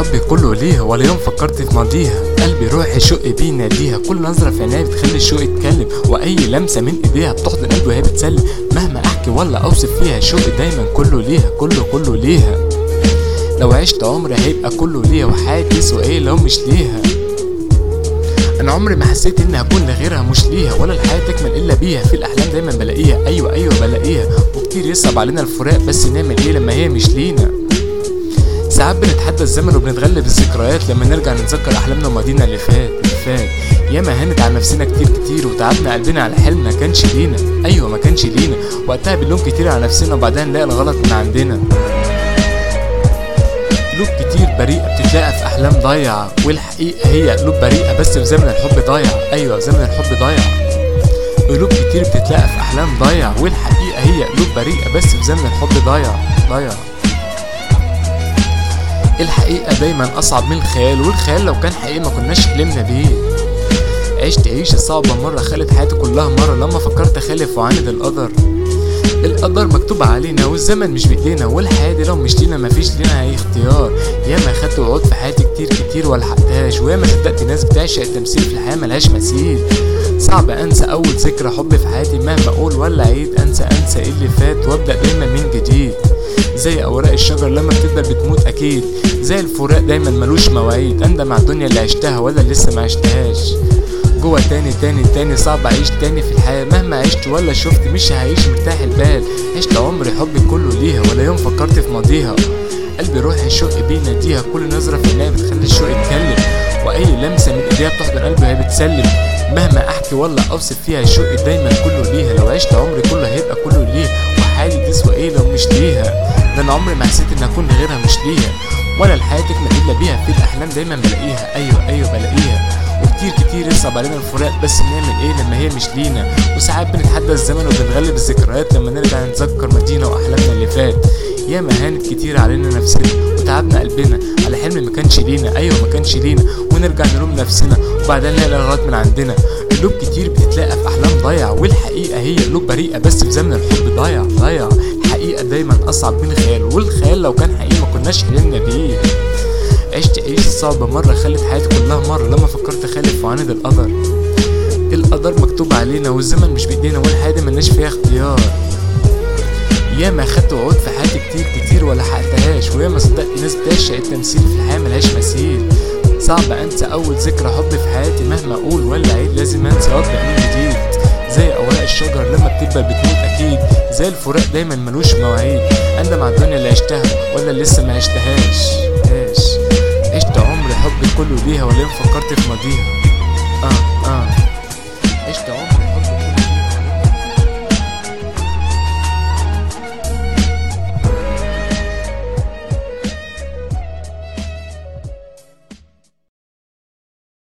حبي كله ليها ولا يوم فكرت في ماضيها قلبي روحي شوقي بيناديها كل نظرة في عينيها بتخلي الشوق يتكلم واي لمسة من ايديها بتحضن قلبي وهي بتسلم مهما احكي ولا اوصف فيها شوقي دايما كله ليها كله كله ليها لو عشت عمري هيبقى كله ليها وحياتي تسوى ايه لو مش ليها انا عمري ما حسيت اني هكون لغيرها مش ليها ولا الحياه تكمل الا بيها في الاحلام دايما بلاقيها ايوه ايوه بلاقيها وكتير يصعب علينا الفراق بس نعمل ايه لما هي مش لينا ساعات بنتحدى الزمن وبنتغلب الذكريات لما نرجع نتذكر احلامنا وماضينا اللي فات اللي فات ياما هنت على نفسنا كتير كتير وتعبنا قلبنا على حلم ما كانش لينا ايوه ما كانش لينا وقتها بنلوم كتير على نفسنا وبعدين نلاقي الغلط من عندنا قلوب كتير بريئة بتتلاقى في أحلام ضايعة والحقيقة هي قلوب بريئة بس في زمن الحب ضايع أيوة زمن الحب ضايع قلوب كتير بتتلاقى في أحلام ضايع والحقيقة هي قلوب بريئة بس في زمن الحب ضايع ضايع الحقيقة دايما أصعب من الخيال والخيال لو كان حقيقي ما كناش حلمنا بيه عشت عيشة صعبة مرة خلت حياتي كلها مرة لما فكرت أخالف وعاند القدر القدر مكتوب علينا والزمن مش بايدينا والحياة دي لو مش لينا مفيش لينا اي اختيار ياما خدت وعود في حياتي كتير كتير ولا حقتهاش وياما صدقت ناس بتعشق التمثيل في الحياة ملهاش مثيل صعب انسى اول ذكرى حب في حياتي مهما اقول ولا عيد انسى انسى ايه اللي فات وابدا دايما من جديد زي اوراق الشجر لما بتكبر بتموت اكيد زي الفراق دايما ملوش مواعيد اندم على الدنيا اللي عشتها ولا لسه ما عشتهاش جوه تاني تاني تاني صعب اعيش تاني في الحياة مهما عشت ولا شفت مش هعيش مرتاح البال عشت عمري حبي كله ليها ولا يوم فكرت في ماضيها قلبي روحي الشوق بيناديها كل نظرة في عينيها بتخلي الشوق يتكلم واي لمسة من ايديها بتحضن قلبي وهي بتسلم مهما احكي ولا اوصف فيها شوقي دايما كله ليها لو عشت عمري كله هيبقى كله ليها وحالي تسوى ايه لو مش ليها ده انا عمري ما حسيت ان اكون غيرها مش ليها ولا الحياة تكمل الا بيها في الاحلام دايما بلاقيها ايوه ايوه بلاقيها وكتير كتير يصعب علينا الفراق بس نعمل ايه لما هي مش لينا وساعات بنتحدى الزمن وبنغلب الذكريات لما نرجع نتذكر مدينة واحلامنا اللي فات ياما هانت كتير علينا نفسنا وتعبنا قلبنا على حلم ما كانش لينا ايوه ما كانش لينا ونرجع نلوم نفسنا وبعدين نلاقي الغلط من عندنا قلوب كتير بتتلاقى في احلام ضايعة والحقيقة هي قلوب بريئة بس في زمن الحب ضايع ضايع الحقيقة دايما اصعب من الخيال والخيال لو كان حقيقي ما كناش حلمنا بيه عشت عيشة صعبة مرة خلت حياتي كلها مرة لما فكرت أخالف وعاند القدر القدر مكتوب علينا والزمن مش بإيدينا والحياة دي ملناش فيها اختيار ياما خدت وعود في حياتي كتير كتير ولا حققتهاش وياما صدقت ناس بتعشق التمثيل في الحياة ملهاش مثيل صعب انسى اول ذكرى حب في حياتي مهما اقول ولا عيد لازم انسى وابدا من جديد زي اوراق الشجر لما بتكبر بتموت اكيد زي الفراق دايما ملوش مواعيد اندم على الدنيا اللي عشتها ولا لسه ما عشتهاش هاش عشت عمري حبي كله ليها ولا يوم فكرت في ماضيها اه اه عشت عمري حبي